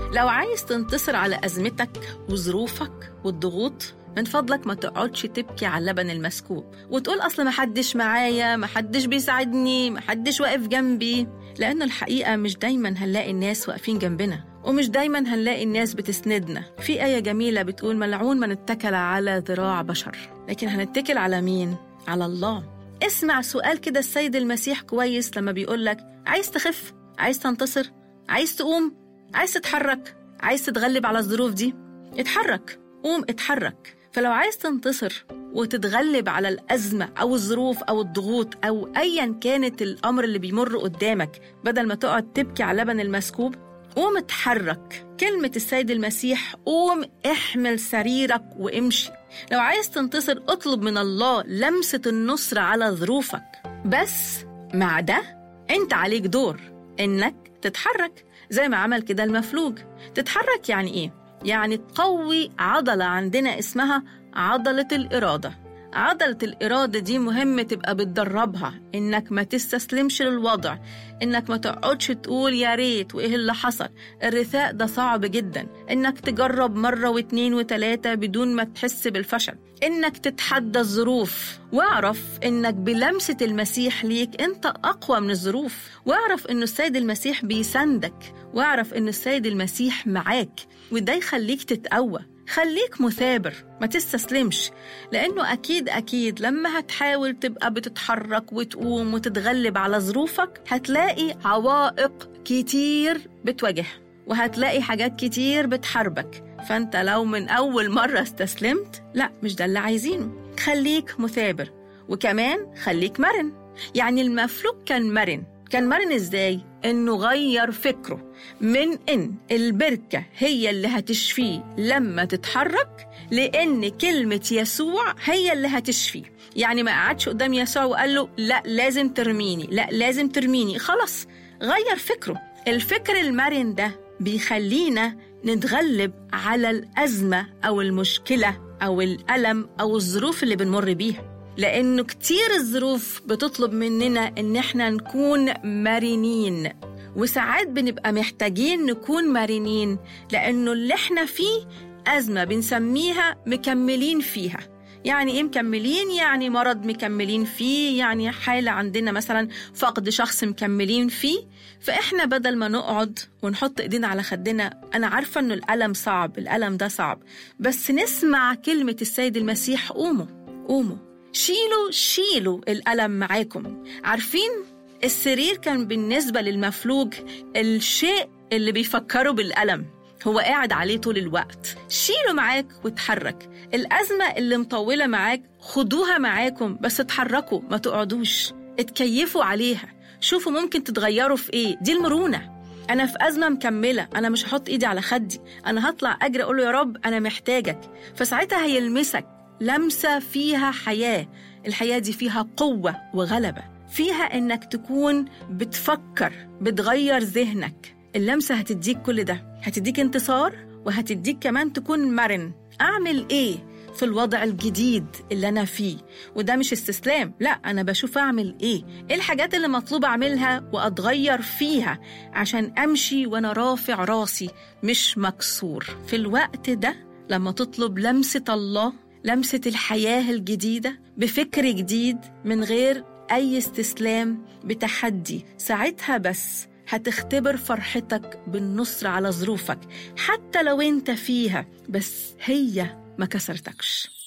لو عايز تنتصر على أزمتك وظروفك والضغوط من فضلك ما تقعدش تبكي على اللبن المسكوب وتقول أصل محدش معايا محدش بيساعدني محدش واقف جنبي لأن الحقيقة مش دايما هنلاقي الناس واقفين جنبنا ومش دايما هنلاقي الناس بتسندنا في آية جميلة بتقول ملعون من اتكل على ذراع بشر لكن هنتكل على مين؟ على الله اسمع سؤال كده السيد المسيح كويس لما بيقول لك عايز تخف عايز تنتصر عايز تقوم عايز تتحرك عايز تتغلب على الظروف دي اتحرك قوم اتحرك فلو عايز تنتصر وتتغلب على الأزمة أو الظروف أو الضغوط أو أيا كانت الأمر اللي بيمر قدامك بدل ما تقعد تبكي على لبن المسكوب قوم اتحرك كلمة السيد المسيح قوم احمل سريرك وامشي لو عايز تنتصر اطلب من الله لمسة النصر على ظروفك بس مع ده انت عليك دور انك تتحرك زي ما عمل كده المفلوج تتحرك يعني ايه؟ يعني تقوي عضلة عندنا اسمها عضلة الإرادة عضلة الإرادة دي مهم تبقى بتدربها إنك ما تستسلمش للوضع إنك ما تقعدش تقول يا ريت وإيه اللي حصل الرثاء ده صعب جدا إنك تجرب مرة واتنين وتلاتة بدون ما تحس بالفشل إنك تتحدى الظروف واعرف إنك بلمسة المسيح ليك أنت أقوى من الظروف واعرف إنه السيد المسيح بيساندك واعرف إن السيد المسيح معاك وده يخليك تتقوى خليك مثابر ما تستسلمش لأنه أكيد أكيد لما هتحاول تبقى بتتحرك وتقوم وتتغلب على ظروفك هتلاقي عوائق كتير بتواجهها وهتلاقي حاجات كتير بتحاربك فأنت لو من أول مرة استسلمت لا مش ده اللي عايزينه خليك مثابر وكمان خليك مرن يعني المفلوج كان مرن كان مرن ازاي؟ انه غير فكره من ان البركة هي اللي هتشفيه لما تتحرك لان كلمة يسوع هي اللي هتشفيه يعني ما قعدش قدام يسوع وقال له لا لازم ترميني لا لازم ترميني خلاص غير فكره الفكر المرن ده بيخلينا نتغلب على الأزمة أو المشكلة أو الألم أو الظروف اللي بنمر بيها لأنه كتير الظروف بتطلب مننا إن إحنا نكون مرنين وساعات بنبقى محتاجين نكون مرنين لأنه اللي إحنا فيه أزمة بنسميها مكملين فيها يعني ايه مكملين يعني مرض مكملين فيه يعني حالة عندنا مثلا فقد شخص مكملين فيه فإحنا بدل ما نقعد ونحط إيدينا على خدنا أنا عارفة إنه الألم صعب الألم ده صعب بس نسمع كلمة السيد المسيح قوموا قوموا شيلوا شيلوا الألم معاكم عارفين السرير كان بالنسبة للمفلوج الشيء اللي بيفكروا بالألم هو قاعد عليه طول الوقت شيله معاك وتحرك الأزمة اللي مطولة معاك خدوها معاكم بس اتحركوا ما تقعدوش اتكيفوا عليها شوفوا ممكن تتغيروا في ايه دي المرونة أنا في أزمة مكملة أنا مش هحط إيدي على خدي أنا هطلع أجري أقول له يا رب أنا محتاجك فساعتها هيلمسك لمسة فيها حياة الحياة دي فيها قوة وغلبة فيها إنك تكون بتفكر بتغير ذهنك اللمسة هتديك كل ده هتديك انتصار وهتديك كمان تكون مرن أعمل إيه في الوضع الجديد اللي أنا فيه وده مش استسلام لا أنا بشوف أعمل إيه إيه الحاجات اللي مطلوب أعملها وأتغير فيها عشان أمشي وأنا رافع راسي مش مكسور في الوقت ده لما تطلب لمسة الله لمسة الحياة الجديدة بفكر جديد من غير أي استسلام بتحدي ساعتها بس هتختبر فرحتك بالنصر على ظروفك حتى لو انت فيها بس هي ما كسرتكش